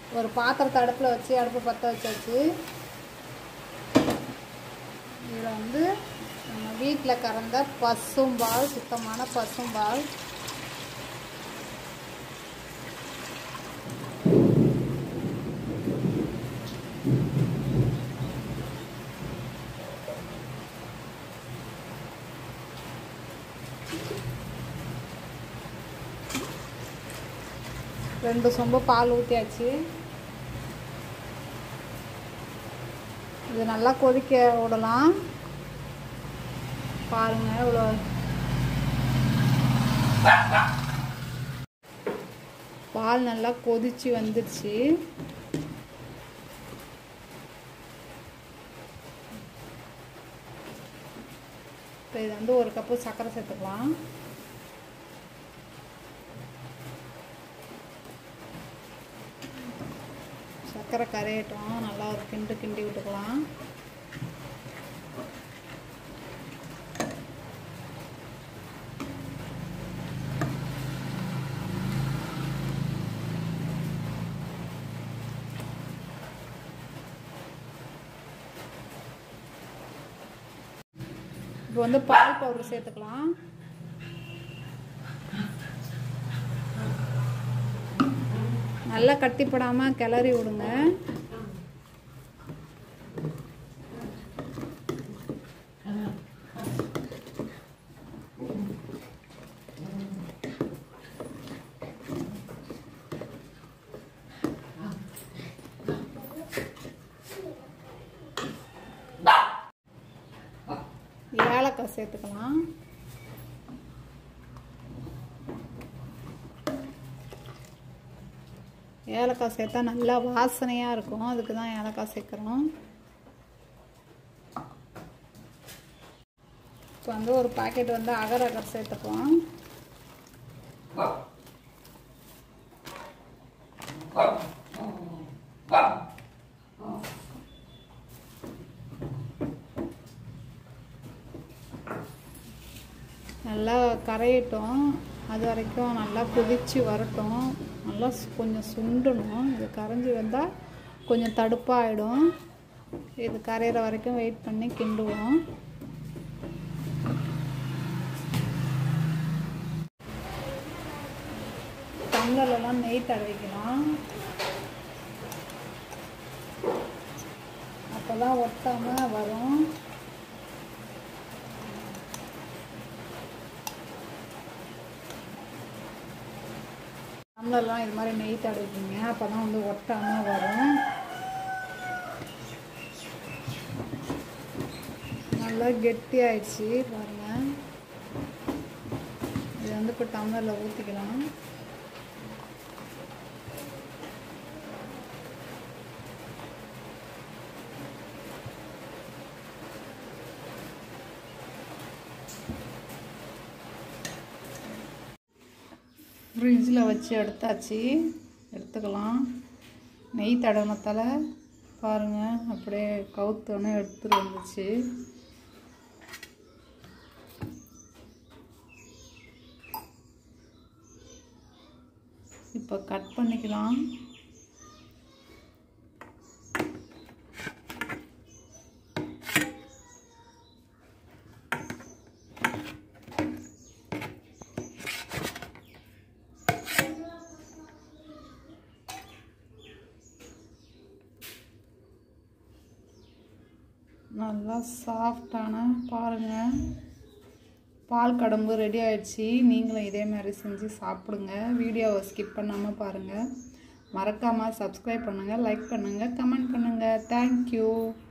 ஒரு பாத்திரத்தை அடுப்பில் வச்சு அடுப்பு பற்ற வச்சாச்சு இதில் வந்து நம்ம வீட்டில் கறந்த பசும்பால் சுத்தமான பசும்பால் ரெண்டு சொம்பு பால் ஊற்றியாச்சு இது நல்லா கொதிக்க விடலாம் பாருங்க இவ்வளோ பால் நல்லா கொதிச்சு வந்துடுச்சு இப்போ இது வந்து ஒரு கப்பு சர்க்கரை சேர்த்துக்கலாம் சர்க்கரை கரையட்டும் நல்லா ஒரு கிண்டு கிண்டி விட்டுக்கலாம் இப்போ வந்து பால் பவுடர் சேர்த்துக்கலாம் நல்லா கட்டிப்படாமல் கிளறி விடுங்க ஏலக்காய் சேர்த்துக்கலாம் ஏலக்காய் சேர்த்தா நல்லா வாசனையாக இருக்கும் அதுக்கு தான் ஏலக்காய் சேர்க்குறோம் இப்போ வந்து ஒரு பாக்கெட் வந்து அகர் அகர் சேர்த்துக்குவோம் நல்லா கரையட்டும் அது வரைக்கும் நல்லா கொதிச்சு வரட்டும் நல்லா சு- கொஞ்சம் சுண்டணும் இது கரைஞ்சி வந்தால் கொஞ்சம் தடுப்பாகிடும் இது கரையிற வரைக்கும் வெயிட் பண்ணி கிண்டுவோம் டம்ளர்லலாம் நெய் தடவிக்கலாம் அப்போ தான் ஒட்டாமல் வரும் டம்ளர்லாம் இது மாதிரி நெய் தடவிக்கிங்க அப்போ தான் வந்து ஒட்டாமல் வரும் நல்லா கெட்டி ஆயிடுச்சு பாருங்க இது வந்து இப்போ டம்ளரில் ஊற்றிக்கலாம் ஃப்ரிட்ஜில் வச்சு எடுத்தாச்சு எடுத்துக்கலாம் நெய் தடவனத்தால் பாருங்கள் அப்படியே கவுத்தோன்னே எடுத்துட்டு வந்துச்சு இப்போ கட் பண்ணிக்கலாம் நல்லா சாஃப்டான பாருங்கள் பால் கடம்பு ரெடி ஆயிடுச்சு நீங்களும் இதே மாதிரி செஞ்சு சாப்பிடுங்க வீடியோவை ஸ்கிப் பண்ணாமல் பாருங்கள் மறக்காமல் சப்ஸ்கிரைப் பண்ணுங்கள் லைக் பண்ணுங்கள் கமெண்ட் பண்ணுங்கள் தேங்க்யூ